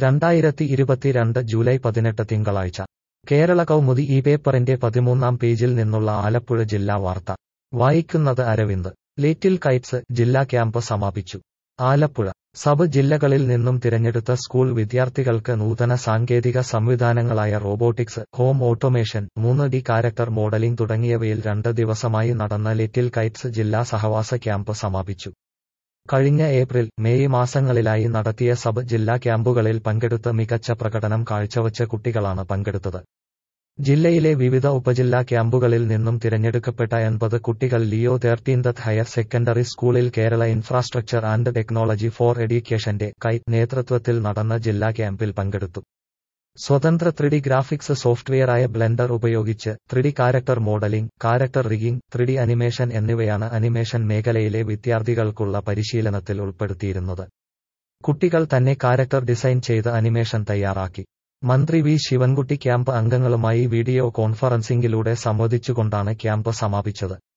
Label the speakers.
Speaker 1: രണ്ടായിരത്തി ഇരുപത്തിരണ്ട് ജൂലൈ പതിനെട്ട് തിങ്കളാഴ്ച കേരള കൗമുദി ഈ പേപ്പറിന്റെ പതിമൂന്നാം പേജിൽ നിന്നുള്ള ആലപ്പുഴ ജില്ലാ വാർത്ത വായിക്കുന്നത് അരവിന്ദ് ലിറ്റിൽ കൈറ്റ്സ് ജില്ലാ ക്യാമ്പ് സമാപിച്ചു ആലപ്പുഴ സബ് ജില്ലകളിൽ നിന്നും തിരഞ്ഞെടുത്ത സ്കൂൾ വിദ്യാർത്ഥികൾക്ക് നൂതന സാങ്കേതിക സംവിധാനങ്ങളായ റോബോട്ടിക്സ് ഹോം ഓട്ടോമേഷൻ മൂന്ന് ഡി കാരക്ടർ മോഡലിംഗ് തുടങ്ങിയവയിൽ രണ്ട് ദിവസമായി നടന്ന ലിറ്റിൽ കൈറ്റ്സ് ജില്ലാ സഹവാസ ക്യാമ്പ് സമാപിച്ചു കഴിഞ്ഞ ഏപ്രിൽ മെയ് മാസങ്ങളിലായി നടത്തിയ സബ് ജില്ലാ ക്യാമ്പുകളിൽ പങ്കെടുത്ത് മികച്ച പ്രകടനം കാഴ്ചവച്ച കുട്ടികളാണ് പങ്കെടുത്തത് ജില്ലയിലെ വിവിധ ഉപജില്ലാ ക്യാമ്പുകളിൽ നിന്നും തിരഞ്ഞെടുക്കപ്പെട്ട എൺപത് കുട്ടികൾ ലിയോ തേർട്ടീൻത് ഹയർ സെക്കൻഡറി സ്കൂളിൽ Kerala infrastructure and technology for എഡ്യൂക്കേഷന്റെ കൈ നേതൃത്വത്തിൽ നടന്ന ജില്ലാ ക്യാമ്പിൽ പങ്കെടുത്തു സ്വതന്ത്ര ത്രിഡി ഗ്രാഫിക്സ് സോഫ്റ്റ്വെയറായ ബ്ലെൻഡർ ഉപയോഗിച്ച് three D character modelling character rigging three D animation എന്നിവയാണ് അനിമേഷൻ മേഖലയിലെ വിദ്യാർത്ഥികൾക്കുള്ള പരിശീലനത്തിൽ ഉൾപ്പെടുത്തിയിരുന്നത് കുട്ടികൾ തന്നെ കാരക്ടർ ഡിസൈൻ ചെയ്ത് അനിമേഷൻ തയ്യാറാക്കി മന്ത്രി വി ശിവൻകുട്ടി ക്യാമ്പ് അംഗങ്ങളുമായി വീഡിയോ കോൺഫറൻസിംഗിലൂടെ സംവദിച്ചുകൊണ്ടാണ് ക്യാമ്പ് സമാപിച്ചത്